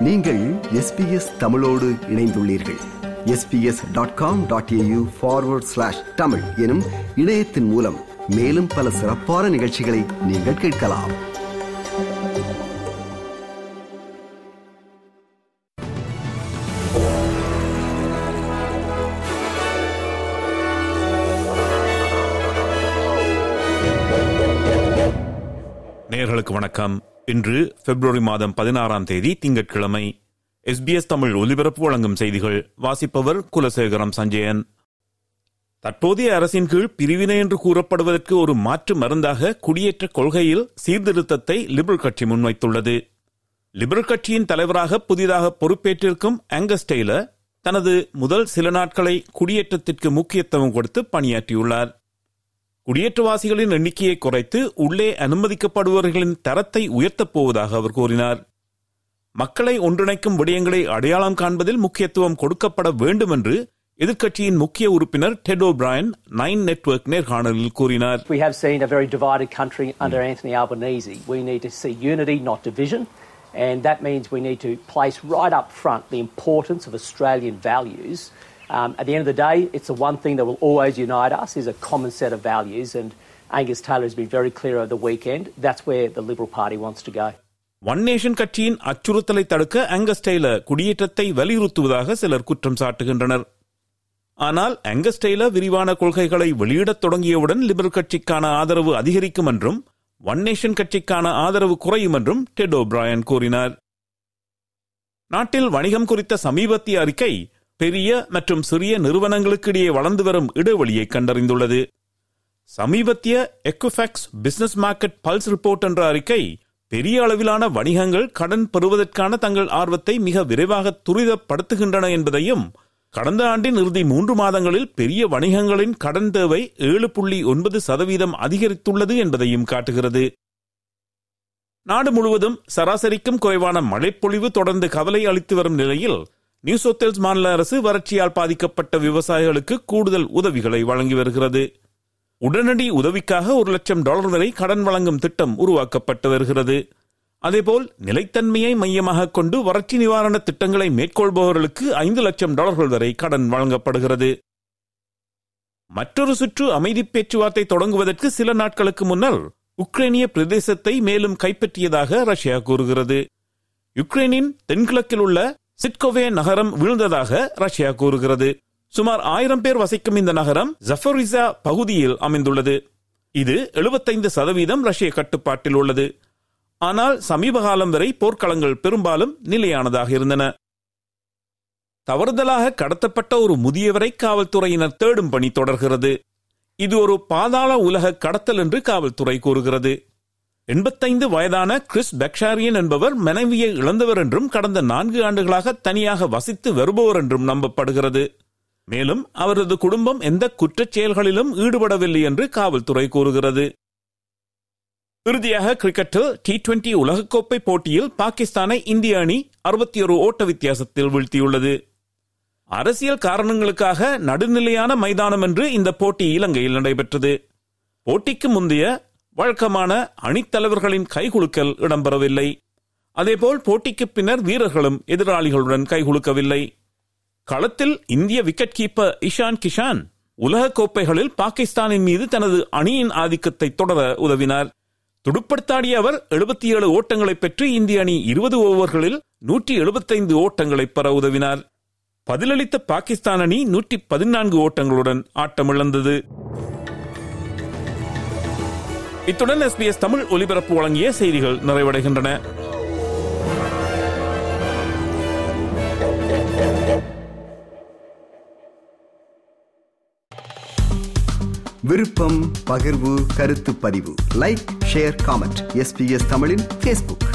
நீங்கள் எஸ்பிஎஸ் தமிழோடு இணைந்துள்ளீர்கள் SBS dot com dot AU forward slash Tamil எனும் இணையத்தின் மூலம் மேலும் பல சிறப்பான நிகழ்ச்சிகளை நீங்கள் கேட்கலாம் நேயர்களுக்கு வணக்கம் இன்று பிப்ரவரி மாதம் பதினாறாம் தேதி திங்கட்கிழமை எஸ்பிஎஸ் தமிழ் ஒலிபரப்பு வழங்கும் செய்திகள் வாசிப்பவர் குலசேகரம் சஞ்சயன் தற்போதைய அரசின் கீழ் பிரிவினை என்று கூறப்படுவதற்கு ஒரு மாற்று மருந்தாக குடியேற்ற கொள்கையில் சீர்திருத்தத்தை லிபரல் கட்சி முன்வைத்துள்ளது லிபரல் கட்சியின் தலைவராக புதிதாக பொறுப்பேற்றிருக்கும் ஆங்கஸ் டெய்லர் தனது முதல் சில நாட்களை குடியேற்றத்திற்கு முக்கியத்துவம் கொடுத்து பணியாற்றியுள்ளார் குடியேற்றவாசிகளின் எண்ணிக்கையை குறைத்து உள்ளே அனுமதிக்கப்படுபவர்களின் தரத்தை உயர்த்தப் போவதாக அவர் கூறினார் மக்களை ஒன்றிணைக்கும் விடயங்களை அடையாளம் காண்பதில் முக்கியத்துவம் கொடுக்கப்பட வேண்டும் என்று எதிர்க்கட்சியின் முக்கிய உறுப்பினர் டெட் ஓபிராயன் நைன் நெட்வொர்க் நேர்காணலில் கூறினார் We have seen a very divided country under Anthony Albanese. We need to see unity, not division, and that means we need to place right up front the importance of Australian values. Um, at the end of the day, it's the one thing that will always unite us is a common set of values, and Angus Taylor has been very clear over the weekend. That's where the Liberal Party wants to go. One nation கட்சியின் அச்சுறுத்தலை தடுக்க Angus Taylor குடியேற்றத்தை வலியுறுத்துவதாக சிலர் குற்றம் சாட்டுகின்றனர் ஆனால் Angus Taylor விரிவான கொள்கைகளை வெளியிடத் தொடங்கியவுடன் liberal கட்சிக்கான ஆதரவு அதிகரிக்கும் என்றும் ஒன் நேஷன் கட்சிக்கான ஆதரவு குறையும் என்றும் டெட் ஓபிராயன் கூறினார் நாட்டில் வணிகம் குறித்த சமீபத்திய அறிக்கை பெரிய மற்றும் சிறிய நிறுவனங்களுக்கு இடையே வளர்ந்து வரும் இடைவெளியை கண்டறிந்துள்ளது சமீபத்திய Equifax business market pulse report என்ற அறிக்கை பெரிய அளவிலான வணிகங்கள் கடன் பெறுவதற்கான தங்கள் ஆர்வத்தை மிக விரைவாக துரிதப்படுத்துகின்றன என்பதையும் கடந்த ஆண்டின் இறுதி மூன்று மாதங்களில் பெரிய வணிகங்களின் கடன் தேவை ஏழு புள்ளி ஒன்பது சதவீதம் அதிகரித்துள்ளது என்பதையும் காட்டுகிறது நாடு முழுவதும் சராசரிக்கும் குறைவான மழைப்பொழிவு தொடர்ந்து கவலை அளித்து வரும் நிலையில் நியூ சவுத்வேல்ஸ் மாநில அரசு வறட்சியால் பாதிக்கப்பட்ட விவசாயிகளுக்கு கூடுதல் உதவிகளை வழங்கி வருகிறது உடனடி உதவிக்காக ஒரு லட்சம் டாலர் வரை கடன் வழங்கும் திட்டம் உருவாக்கப்பட்டு வருகிறது அதேபோல் நிலைத்தன்மையை மையமாக கொண்டு வறட்சி நிவாரண திட்டங்களை மேற்கொள்பவர்களுக்கு ஐந்து லட்சம் டாலர்கள் வரை கடன் வழங்கப்படுகிறது மற்றொரு சுற்று அமைதி பேச்சுவார்த்தை தொடங்குவதற்கு சில நாட்களுக்கு முன்னர் உக்ரைனிய பிரதேசத்தை மேலும் கைப்பற்றியதாக ரஷ்யா கூறுகிறது யுக்ரைனின் தென்கிழக்கில் உள்ள சிட்கோவே நகரம் வீழ்ந்ததாக ரஷ்யா கூறுகிறது சுமார் ஆயிரம் பேர் வசிக்கும் இந்த நகரம் ஜஃபரிசா பகுதியில் அமைந்துள்ளது இது எழுபத்தைந்து சதவீதம் ரஷ்ய கட்டுப்பாட்டில் உள்ளது ஆனால் சமீப காலம் வரை போர்க்களங்கள் பெரும்பாலும் நிலையானதாக இருந்தன தவறுதலாக கடத்தப்பட்ட ஒரு முதியவரை காவல்துறையினர் தேடும் பணி தொடர்கிறது இது ஒரு பாதாள உலக கடத்தல் என்று காவல்துறை கூறுகிறது எண்பத்தைந்து வயதான கிறிஸ் பெக்ஷாரியன் என்பவர் மனைவியை இழந்தவர் என்றும் கடந்த நான்கு ஆண்டுகளாக தனியாக வசித்து வருபவர் என்றும் நம்பப்படுகிறது மேலும் அவரது குடும்பம் எந்த குற்றச் செயல்களிலும் ஈடுபடவில்லை என்று காவல்துறை கூறுகிறது இறுதியாக கிரிக்கெட்டில் டி டுவெண்டி உலகக்கோப்பை போட்டியில் பாகிஸ்தானை இந்திய அணி அறுபத்தி ஒரு ஓட்ட வித்தியாசத்தில் வீழ்த்தியுள்ளது அரசியல் காரணங்களுக்காக நடுநிலையான மைதானம் என்று இந்த போட்டி இலங்கையில் நடைபெற்றது போட்டிக்கு முந்தைய வழக்கமான அணித்தலைவர்களின் கைகுலுக்கல் இடம்பெறவில்லை அதேபோல் போட்டிக்கு பின்னர் வீரர்களும் எதிராளிகளுடன் கைகுலுக்கவில்லை களத்தில் இந்திய விக்கெட் கீப்பர் இஷான் கிஷான் உலக கோப்பைகளில் பாகிஸ்தானின் மீது தனது அணியின் ஆதிக்கத்தை தொடர உதவினார் துடுப்படுத்தாடிய அவர் எழுபத்தி ஏழு ஓட்டங்களை பெற்று இந்திய அணி இருபது ஓவர்களில் நூற்றி எழுபத்தைந்து ஓட்டங்களை பெற உதவினார் பதிலளித்த பாகிஸ்தான் அணி நூற்றி பதினான்கு ஓட்டங்களுடன் ஆட்டமிழந்தது இத்துடன் எஸ்பிஎஸ் தமிழ் ஒலிபரப்பு வழங்கிய செய்திகள் நிறைவடைகின்றன விருப்பம் பகிர்வு கருத்து பதிவு லைக் ஷேர் காமெண்ட் எஸ்பிஎஸ் தமிழின் ஃபேஸ்புக்